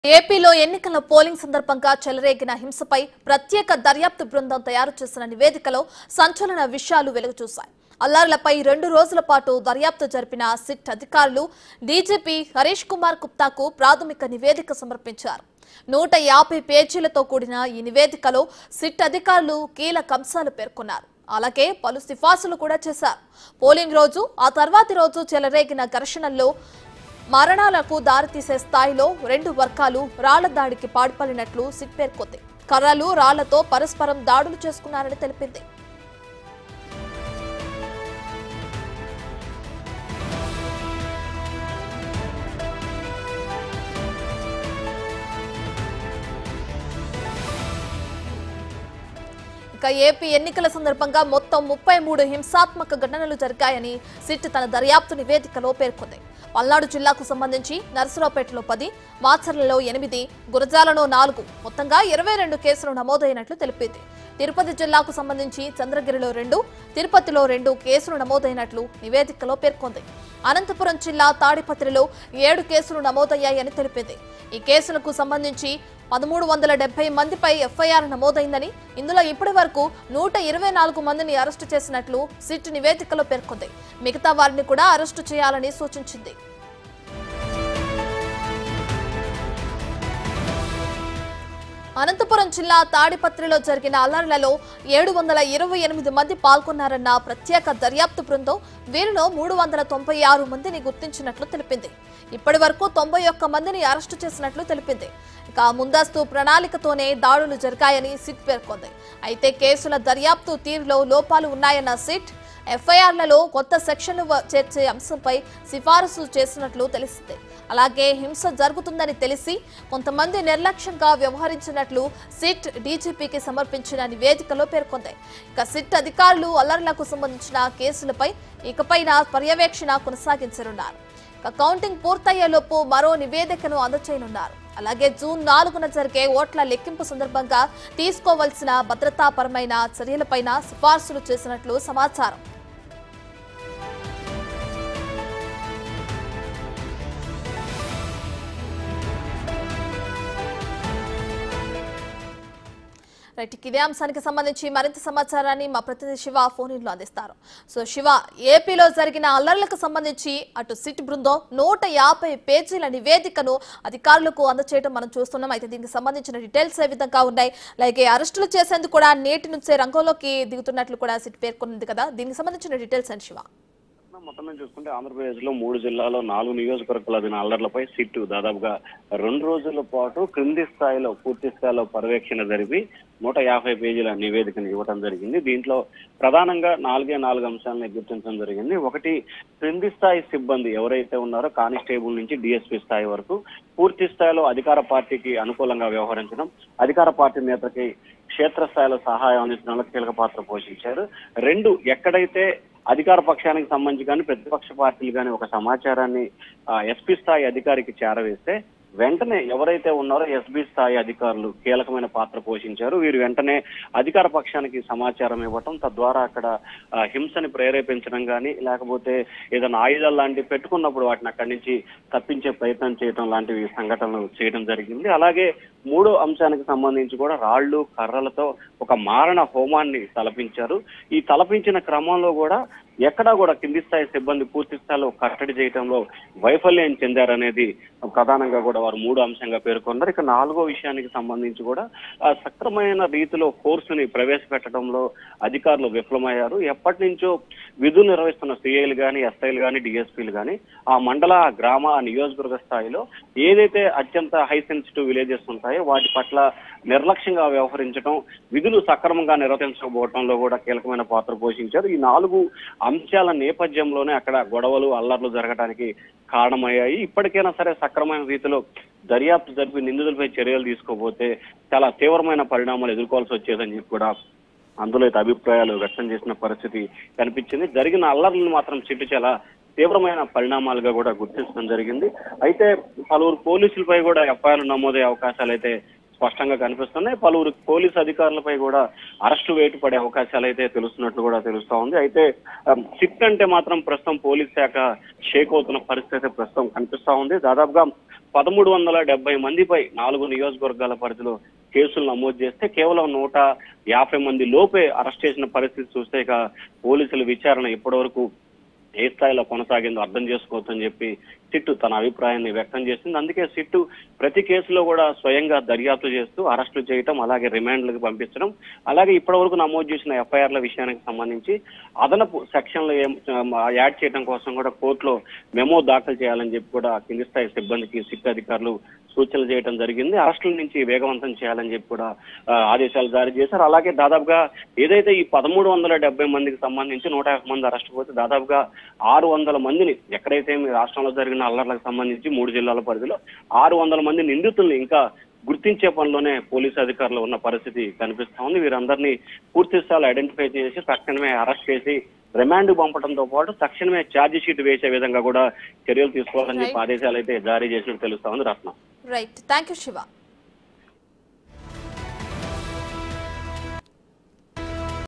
ఏపీలో ఎన్నికల పోలింగ్ సందర్భంగా చెలరేగిన హింసపై ప్రత్యేక దర్యాప్తు బృందం తయారు చేసిన నివేదికలో సంచలన విషయాలు వెలుగుచూశాయి అల్లారులపై రెండు రోజుల పాటు దర్యాప్తు జరిపిన సిట్ అధికారులు డీజీపీ హరీష్ కుమార్ గుప్తాకు ప్రాథమిక నివేదిక సమర్పించారు నూట యాభై పేజీలతో కూడిన ఈ నివేదికలో సిట్ అధికారులు కీలక అంశాలు పేర్కొన్నారు అలాగే పలు సిఫార్సులు కూడా చేశారు పోలింగ్ రోజు ఆ తర్వాతి రోజు చెలరేగిన ఘర్షణల్లో మరణాలకు దారితీసే స్థాయిలో రెండు వర్గాలు రాళ్ల దాడికి పాల్పడినట్లు సిట్ పేర్కొంది కర్రలు రాళ్లతో పరస్పరం దాడులు చేసుకున్నారని తెలిపింది ఇక ఏపీ ఎన్నికల సందర్భంగా మొత్తం ముప్పై మూడు హింసాత్మక ఘటనలు జరిగాయని సిట్ తన దర్యాప్తు నివేదికలో పేర్కొంది పల్నాడు జిల్లాకు సంబంధించి నరసరావుపేటలో పది మాచర్లలో ఎనిమిది గురజాలలో నాలుగు మొత్తంగా ఇరవై రెండు కేసులు నమోదైనట్లు తెలిపింది తిరుపతి జిల్లాకు సంబంధించి చంద్రగిరిలో రెండు తిరుపతిలో రెండు కేసులు నమోదైనట్లు నివేదికలో పేర్కొంది అనంతపురం జిల్లా తాడిపత్రిలో ఏడు కేసులు నమోదయ్యాయని తెలిపింది ఈ కేసులకు సంబంధించి పదమూడు వందల డెబ్బై మందిపై ఎఫ్ఐఆర్ నమోదైందని ఇందులో ఇప్పటి వరకు నూట ఇరవై నాలుగు మందిని అరెస్టు చేసినట్లు సిట్ నివేదికలో పేర్కొంది మిగతా వారిని కూడా అరెస్టు చేయాలని సూచించింది అనంతపురం జిల్లా తాడిపత్రిలో జరిగిన అల్లర్లలో ఏడు వందల ఇరవై ఎనిమిది మంది పాల్గొన్నారన్న ప్రత్యేక దర్యాప్తు బృందం వీరిలో మూడు వందల తొంభై ఆరు మందిని గుర్తించినట్లు తెలిపింది ఇప్పటి వరకు తొంభై ఒక్క మందిని అరెస్టు చేసినట్లు తెలిపింది ఇక ముందస్తు ప్రణాళికతోనే దాడులు జరిగాయని సిట్ పేర్కొంది అయితే కేసుల దర్యాప్తు తీరులో లోపాలు ఉన్నాయన్న సిట్ ఎఫ్ఐఆర్లలో కొత్త సెక్షన్లు వ- చేర్చే అంశంపై సిఫారసు చేసినట్లు తెలిసింది అలాగే హింస జరుగుతుందని తెలిసి కొంతమంది నిర్లక్ష్యంగా వ్యవహరించినట్లు సిట్ డీజీపీకి సమర్పించిన నివేదికలో పేర్కొంది ఇక సిట్ అధికారులు అల్లర్లకు సంబంధించిన కేసులపై ఇకపైన పర్యవేక్షణ కొనసాగించనున్నారు ఇక కౌంటింగ్ పూర్తయ్యేలోపు మరో నివేదికను అందచేయనున్నారు అలాగే జూన్ నాలుగున జరిగే ఓట్ల లెక్కింపు సందర్భంగా తీసుకోవాల్సిన భద్రతాపరమైన చర్యలపైన సిఫార్సులు చేసినట్లు సమాచారం రైట్ ఇక ఇదే అంశానికి సంబంధించి మరింత సమాచారాన్ని మా ప్రతినిధి శివ ఫోన్ లో అందిస్తారు సో శివ ఏపీలో జరిగిన అల్లర్లకు సంబంధించి అటు సిట్ బృందం నూట యాభై పేజీల నివేదికను అధికారులకు అందచేయడం మనం చూస్తున్నాం అయితే దీనికి సంబంధించిన డీటెయిల్స్ ఏ విధంగా ఉన్నాయి అలాగే అరెస్టులు చేసేందుకు కూడా నేటి నుంచే రంగంలోకి దిగుతున్నట్లు కూడా సిట్ పేర్కొంది కదా దీనికి సంబంధించిన డీటెయిల్స్ అండి శివ మొత్తం మీద చూసుకుంటే ఆంధ్రప్రదేశ్ లో మూడు జిల్లాలో నాలుగు నియోజకవర్గాల అధిన అల్లర్లపై సిట్టు దాదాపుగా రెండు రోజుల పాటు క్రింది స్థాయిలో పూర్తి స్థాయిలో పర్యవేక్షణ జరిపి నూట యాభై పేజీల నివేదికను ఇవ్వడం జరిగింది దీంట్లో ప్రధానంగా నాలుగే నాలుగు అంశాలను గుర్తించడం జరిగింది ఒకటి క్రింది స్థాయి సిబ్బంది ఎవరైతే ఉన్నారో కానిస్టేబుల్ నుంచి డిఎస్పీ స్థాయి వరకు పూర్తి స్థాయిలో అధికార పార్టీకి అనుకూలంగా వ్యవహరించడం అధికార పార్టీ నేతకి క్షేత్రస్థాయిలో సహాయం అందించడంలో కీలక పాత్ర పోషించారు రెండు ఎక్కడైతే అధికార పక్షానికి సంబంధించి కానీ ప్రతిపక్ష పార్టీలు కానీ ఒక సమాచారాన్ని ఎస్పీ స్థాయి అధికారికి చేరవేస్తే వెంటనే ఎవరైతే ఉన్నారో ఎస్బీ స్థాయి అధికారులు కీలకమైన పాత్ర పోషించారు వీరు వెంటనే అధికార పక్షానికి సమాచారం ఇవ్వటం తద్వారా అక్కడ ఆ, హింసని ప్రేరేపించడం కానీ లేకపోతే ఏదైనా ఆయుధాలు లాంటివి పెట్టుకున్నప్పుడు వాటిని అక్కడి నుంచి తప్పించే ప్రయత్నం చేయడం లాంటివి సంఘటనలు చేయడం జరిగింది అలాగే మూడో అంశానికి సంబంధించి కూడా రాళ్లు కర్రలతో ఒక మారణ హోమాన్ని తలపించారు ఈ తలపించిన క్రమంలో కూడా ఎక్కడా కూడా కింది స్థాయి సిబ్బంది పూర్తి స్థాయిలో కట్టడి చేయడంలో వైఫల్యం చెందారనేది ప్రధానంగా కూడా వారు మూడు అంశంగా పేర్కొన్నారు ఇక నాలుగో విషయానికి సంబంధించి కూడా ఆ, సక్రమైన రీతిలో కోర్సుని ప్రవేశపెట్టడంలో అధికారులు విఫలమయ్యారు ఎప్పటి నుంచో విధులు నిర్వహిస్తున్న సిఐలు కానీ ఎస్ఐలు కానీ డిఎస్పీలు కానీ ఆ మండల ఆ గ్రామ ఆ నియోజకవర్గ స్థాయిలో ఏదైతే అత్యంత హై సెన్సిటివ్ విలేజెస్ ఉంటాయో వాటి పట్ల నిర్లక్ష్యంగా వ్యవహరించడం విధులు సక్రమంగా నిర్వర్తించకపోవడంలో కూడా కీలకమైన పాత్ర పోషించారు ఈ నాలుగు అంశాల నేపథ్యంలోనే అక్కడ గొడవలు అల్లర్లు జరగడానికి కారణమయ్యాయి ఇప్పటికైనా సరే సక్రమైన రీతిలో దర్యాప్తు జరిపి నిందితులపై చర్యలు తీసుకోకపోతే చాలా తీవ్రమైన పరిణామాలు ఎదుర్కోవాల్సి వచ్చేదని చెప్పి కూడా అందులో అయితే అభిప్రాయాలు వ్యక్తం చేసిన పరిస్థితి కనిపించింది జరిగిన అల్లర్లను మాత్రం చిట్టు చాలా తీవ్రమైన పరిణామాలుగా కూడా గుర్తించడం జరిగింది అయితే పలువురు పోలీసులపై కూడా ఎఫ్ఐఆర్లు నమోదయ్యే అవకాశాలు అయితే స్పష్టంగా కనిపిస్తున్నాయి పలువురు పోలీసు అధికారులపై కూడా అరెస్టు వేటు పడే అవకాశాలు అయితే తెలుస్తున్నట్లు కూడా తెలుస్తా ఉంది అయితే ఆ, సిట్ అంటే మాత్రం ప్రస్తుతం పోలీస్ శాఖ షేక్ అవుతున్న పరిస్థితి అయితే ప్రస్తుతం కనిపిస్తా ఉంది దాదాపుగా పదమూడు వందల డెబ్బై మందిపై నాలుగు నియోజకవర్గాల పరిధిలో కేసులు నమోదు చేస్తే కేవలం నూట యాభై మంది లోపే అరెస్ట్ చేసిన పరిస్థితి చూస్తే ఇక పోలీసుల విచారణ ఇప్పటివరకు ఏ స్థాయిలో కొనసాగిందో అర్థం చేసుకోవచ్చని చెప్పి సిట్టు తన అభిప్రాయాన్ని వ్యక్తం చేసింది అందుకే సిట్టు ప్రతి కేసులో కూడా స్వయంగా దర్యాప్తు చేస్తూ అరెస్టులు చేయటం అలాగే రిమాండ్లకు పంపించడం అలాగే ఇప్పటివరకు నమోదు చేసిన ఎఫ్ఐఆర్ల విషయానికి సంబంధించి అదనపు సెక్షన్లు ఏం ఆ, యాడ్ చేయడం కోసం కూడా కోర్టులో మెమో దాఖలు చేయాలని చెప్పి కూడా కింది స్థాయి సిబ్బందికి సిట్ అధికారులు సూచనలు చేయడం జరిగింది అరెస్టుల నుంచి వేగవంతం చేయాలని చెప్పి కూడా ఆ, ఆదేశాలు జారీ చేశారు అలాగే దాదాపుగా ఏదైతే ఈ పదమూడు వందల డెబ్బై మందికి సంబంధించి నూట యాభై మంది అరెస్ట్ పోతే దాదాపుగా ఆరు వందల మందిని ఎక్కడైతే మీ రాష్ట్రంలో జరిగిన అల్లర్లకు సంబంధించి మూడు జిల్లాల పరిధిలో ఆరు వందల మంది నిందితుల్ని ఇంకా గుర్తించే పనిలోనే పోలీసు అధికారులు ఉన్న పరిస్థితి కనిపిస్తా ఉంది వీరందరినీ పూర్తి స్థాయిలో ఐడెంటిఫై చేసి తక్షణమే అరెస్ట్ చేసి రిమాండ్ పంపడంతో పాటు తక్షణమే ఛార్జ్ షీట్ వేసే విధంగా కూడా చర్యలు తీసుకోవాలని చెప్పి ఆదేశాలు అయితే జారీ చేసినట్టు తెలుస్తా ఉంది Ratnam right thank you Shiva